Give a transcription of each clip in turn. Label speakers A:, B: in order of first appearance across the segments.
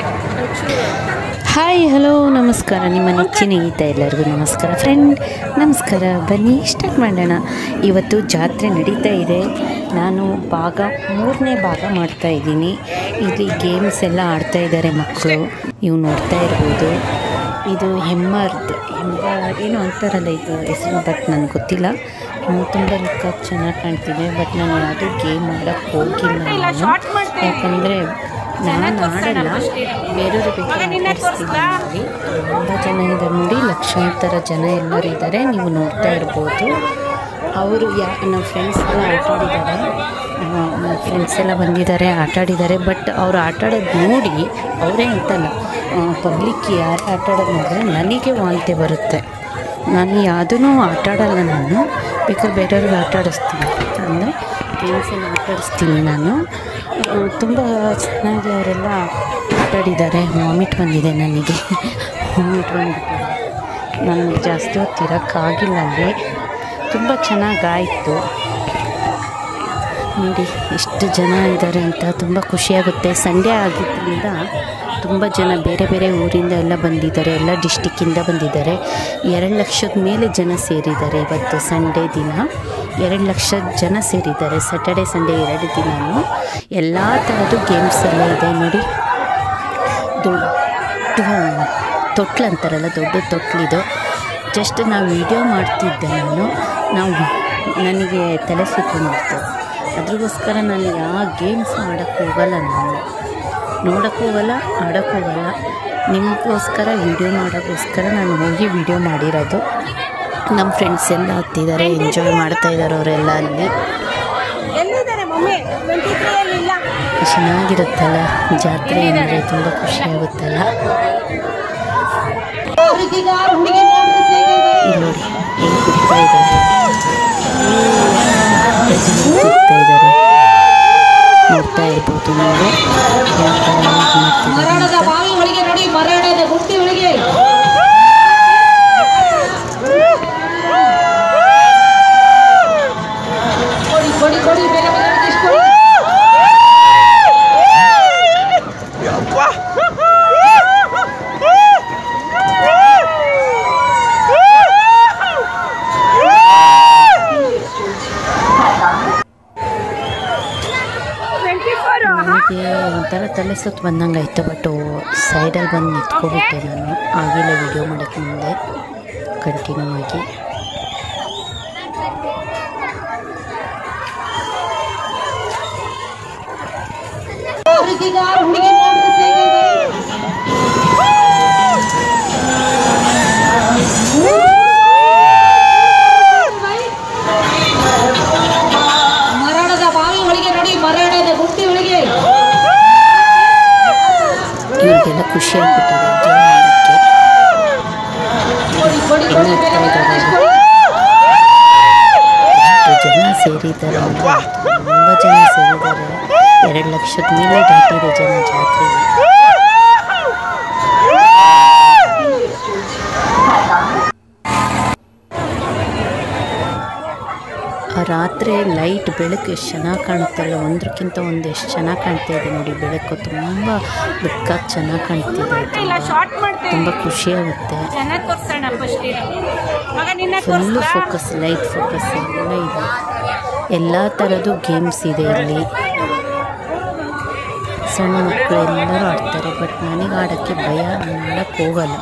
A: Hi hello ನಮಸ್ಕಾರ ನಿಮ್ಮ ನೆಚ್ಚಿನ ಗೀತ ಎಲ್ಲರಿಗೂ ನಮಸ್ಕಾರ ಫ್ರೆಂಡ್ ನಮಸ್ಕಾರ ಬನ್ನಿ ಸ್ಟಾರ್ಟ್ ಮಾಡೋಣ ಇವತ್ತು ಜಾತ್ರೆ ನಡೀತಾ ಇದೆ ನಾನು ಭಾಗ ಮೂರನೇ ಭಾಗ ಮಾಡ್ತಾ ಇದ್ದೀನಿ ಇಲ್ಲಿ ಗೇಮ್ಸ್ ಎಲ್ಲ ಆಡ್ತಾ ಇದ್ದಾರೆ ಮಕ್ಕಳು ನೀವು ನೋಡ್ತಾ ಇರ್ಬೋದು ಇದು ಹೆಮ್ಮರ್ದು ಹೆಮ್ಮ ಏನೋ ಅಂತಾರಲ್ಲ ಇದು ಹೆಸರು ಬಟ್ ನನಗೆ ಗೊತ್ತಿಲ್ಲ ತುಂಬ ಲುಕ್ಕಾಗಿ ಚೆನ್ನಾಗಿ ಕಾಣ್ತಿದೆ ಬಟ್ ನಾನು ಯಾವುದೂ ಗೇಮ್ ಆಡೋಕ್ಕೆ ಹೋಗಿಲ್ಲ ನಾನು ಯಾಕಂದರೆ ನಾನು ಆಡಲ್ಲ ಬೇರೆಯವರು ಬೇಕಾದ್ರೆ ಆಡಿಸ್ತೀನಿ ನೋಡಿ ತುಂಬ ಜನ ಇದ್ದಾರೆ ನೋಡಿ ಲಕ್ಷಾಂತರ ಜನ ಎಲ್ಲರೂ ಇದ್ದಾರೆ ನೀವು ನೋಡ್ತಾ ಇರ್ಬೋದು ಅವರು ಯಾ ನಮ್ಮ ಫ್ರೆಂಡ್ಸ್ ಎಲ್ಲ ಆಟ ಆಡಿದ್ದಾರೆ ನಮ್ಮ ಫ್ರೆಂಡ್ಸ್ ಎಲ್ಲ ಬಂದಿದ್ದಾರೆ ಆಟ ಆಡಿದ್ದಾರೆ ಬಟ್ ಅವರು ಆಟ ಆಡೋದು ನೋಡಿ ಅವರೇ ಅಂತಲ್ಲ ಪಬ್ಲಿಕ್ ಯಾರು ಆಟ ಆಡೋದು ನೋಡಿದ್ರೆ ನನಗೆ ವಾಂತಿ ಬರುತ್ತೆ ನಾನು ಯಾವುದೂ ಆಟ ಆಡಲ್ಲ ನಾನು ಬೇಕಾದ್ರೆ ಬೇರೆಯವ್ರಿಗೆ ಆಟ ಆಡಿಸ್ತೀನಿ ಅಂದರೆ ಗೇಮ್ಸನ್ನು ಆಟ ಆಡಿಸ್ತೀನಿ ನಾನು ತುಂಬ ಚೆನ್ನಾಗಿ ಅವರೆಲ್ಲ ಆಟ ಆಡಿದ್ದಾರೆ ವಾಮಿಟ್ ಬಂದಿದೆ ನನಗೆ ವಾಮಿಟ್ ಬಂದಿದೆ ನನಗೆ ಜಾಸ್ತಿ ಹೊತ್ತು ಇರೋಕ್ಕಾಗಿಲ್ಲ ಅಲ್ಲಿ ತುಂಬ ಚೆನ್ನಾಗಾಯಿತು ನೋಡಿ ಎಷ್ಟು ಜನ ಇದ್ದಾರೆ ಅಂತ ತುಂಬ ಖುಷಿಯಾಗುತ್ತೆ ಸಂಡೇ ಆಗಿದ್ದರಿಂದ ತುಂಬ ಜನ ಬೇರೆ ಬೇರೆ ಊರಿಂದ ಎಲ್ಲ ಬಂದಿದ್ದಾರೆ ಎಲ್ಲ ಡಿಸ್ಟಿಕ್ಕಿಂದ ಬಂದಿದ್ದಾರೆ ಎರಡು ಲಕ್ಷದ ಮೇಲೆ ಜನ ಸೇರಿದ್ದಾರೆ ಇವತ್ತು ಸಂಡೇ ದಿನ ಎರಡು ಲಕ್ಷ ಜನ ಸೇರಿದ್ದಾರೆ ಸ್ಯಾಟರ್ಡೆ ಸಂಡೇ ಎರಡು ದಿನವೂ ಎಲ್ಲ ಥರದ್ದು ಗೇಮ್ಸ್ ಎಲ್ಲ ಇದೆ ನೋಡಿ ದೊಡ್ಡ ತೊಟ್ಲು ಅಂತಾರಲ್ಲ ದೊಡ್ಡ ತೊಟ್ಲಿದು ಜಸ್ಟ್ ನಾವು ವಿಡಿಯೋ ಮಾಡ್ತಿದ್ದೆ ನಾನು ನಾವು ನನಗೆ ತಲೆ ಸುತ್ತಕೊಂಡಿತ್ತು ಅದ್ರಗೋಸ್ಕರ ನಾನು ಯಾವ ಗೇಮ್ಸ್ ಆಡೋಕ್ಕೆ ಹೋಗಲ್ಲ ನಾನು ನೋಡೋಕ್ಕೆ ಹೋಗಲ್ಲ ಆಡೋಕ್ಕೆ ಹೋಗಲ್ಲ ನಿಮಗೋಸ್ಕರ ವಿಡಿಯೋ ಮಾಡೋಕ್ಕೋಸ್ಕರ ನಾನು ಹೋಗಿ ವಿಡಿಯೋ ಮಾಡಿರೋದು ನಮ್ಮ ಫ್ರೆಂಡ್ಸ್ ಎಲ್ಲ ಹತ್ತಿದ್ದಾರೆ ಎಂಜಾಯ್ ಮಾಡ್ತಾ ಇದ್ದಾರೆ ಅವರೆಲ್ಲ ಅಲ್ಲಿ
B: ಎಲ್ಲಿದ್ದಾರೆ ಮಮ್ಮಿ ಟ್ವೆಂಟಿ ತ್ರೀಯಲ್ಲಿ ಇಲ್ಲ
A: ಚೆನ್ನಾಗಿರುತ್ತಲ್ಲ ಜಾತ್ರೆ ಅಂದರೆ ತುಂಬ ಖುಷಿಯಾಗುತ್ತಲ್ಲ ಇಲ್ಲಿ ನೋಡಿ ಹೆಂಗೆ ಕುಗ್ತಾ ಇದ್ದಾರೆ ಕುಗ್ತಾ ಇದ್ದಾರೆ ನೋಡ್ತಾ ಇರ್ಬೋದು ನೀವು ಯಾವ ಥರ ಮಾಡ್ತಿದ್ದಾರೆ
B: ಮರಣದ
A: ಅಂತ
B: ಬಾವಿ ಒಳಗೆ ನೋಡಿ ಮರಣದ ಗುಂಡಿ ಒಳಗೆ ಕೊಡಿ ಕೊಡಿ ಕೊಡಿ ಬೇರೆ ಬೇರೆ dish ಕೊಡಿ.
A: ನನಗೆ ಒಂಥರ ತಲೆ ಸುತ್ತು ಬಂದಂಗೆ ಆಯಿತು ಬಟ್ ಸೈಡಲ್ಲಿ ಬಂದು ನಿಂತ್ಕೊಬಿಟ್ಟೆ ನಾನು ಆಗಿಲ್ಲ ವಿಡಿಯೋ ಮಾಡೋಕ್ಕೆ ಮುಂದೆ ಕಂಟಿನ್ಯೂ ಆಗಿ
B: ಹುಡುಗಿಗಾರ ಹುಡುಗಿ ನೋಡ್ರಿ ಹೇಗಿದೆ. ಮರಣದ ಬಾವಿ ಒಳಗೆ ನೋಡಿ ಮರಣದ ಗುಂಡಿ ಒಳಗೆ
A: ಇವ್ರಿಗೆಲ್ಲ ಖುಷಿ ಆಗ್ಬಿಟ್ಟಿದೆ ಎಂಜಾಯ್ ಮಾಡೋಕ್ಕೆ
B: ಕೊಡಿ ಕೊಡಿ ಕೊಡಿ
A: ಹೆಂಗೆ
B: ಬೇರೆ
A: ಇರ್ತಾ
B: ಬೇರೆ dish
A: ಇದ್ದಾರೆ
B: ಕೊಡಿ.
A: ಎಷ್ಟು ಜನ ಸೇರಿದ್ದಾರೆ ಅಂದರೆ ತುಂಬ ಜನ ಸೇರಿದ್ದಾರೆ ಎರಡು ಲಕ್ಷದ ಮೇಲೆ ದಾಟಿದೆ ಜನ ಜಾತ್ರೆಗೆ ಆ ರಾತ್ರಿ ಲೈಟ್ ಬೆಳಕು ಎಷ್ಟು ಚೆನ್ನಾಗಿ ಕಾಣುತ್ತಲ್ಲ ಒಂದಕ್ಕಿಂತ ಒಂದು ಎಷ್ಟು ಚೆನ್ನಾಗಿ ಕಾಣ್ತಾ ಇದೆ ನೋಡಿ ಬೆಳಕು ತುಂಬ ಬೆಳಕಾಗಿ ಚೆನ್ನಾಗಿ ಕಾಣ್ತಿದೆ ತುಂಬ ತುಂಬ ಖುಷಿಯಾಗುತ್ತೆ
B: ಜನ ತೋರ್ಸೋಣ ಫಸ್ಟ್ ಮಗ ನಿನ್ನ
A: ಫುಲ್ಲು ಫೋಕಸ್ ಲೈಟ್ ಫೋಕಸ್ ಎಲ್ಲ ಇದೆ ಎಲ್ಲ ಥರದ್ದು ಗೇಮ್ಸ್ ಇದೆ ಇಲ್ಲಿ ಸಣ್ಣ ಮಕ್ಕಳು ಎಲ್ಲರೂ ಆಡ್ತಾರೆ ಬಟ್ ನನಗೆ ಆಡೋಕ್ಕೆ ಭಯ ನಾನು ಆಡೋಕ್ಕೆ ಹೋಗಲ್ಲ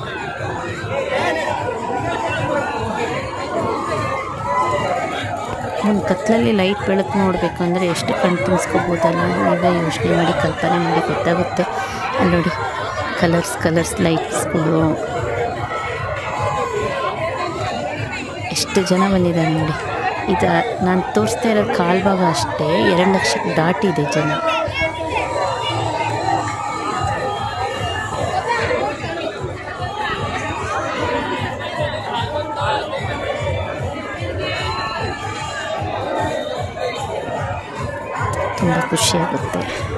A: ಒಂದು ಕತ್ತಲಲ್ಲಿ ಲೈಟ್ ಬೆಳಕು ನೋಡಬೇಕಂದ್ರೆ ಎಷ್ಟು ಕಣ್ ತುಂಬಿಸ್ಕೋಬೋದಲ್ಲ ನೀವೇ ಯೋಚನೆ ಮಾಡಿ ಕಲ್ಪನೆ ಮಾಡಿ ಗೊತ್ತಾಗುತ್ತೆ ಅಲ್ಲಿ ನೋಡಿ ಕಲರ್ಸ್ ಕಲರ್ಸ್ ಲೈಟ್ಸ್ಗಳು ಎಷ್ಟು ಜನ ಬಂದಿದ್ದಾರೆ ನೋಡಿ ಇದು ನಾನು ತೋರಿಸ್ತಾ ಇರೋದು ಕಾಲ್ಭಾಗ ಅಷ್ಟೇ ಎರಡು ಲಕ್ಷಕ್ಕೆ ದಾಟಿದೆ ಜನ ತುಂಬ ಖುಷಿಯಾಗುತ್ತೆ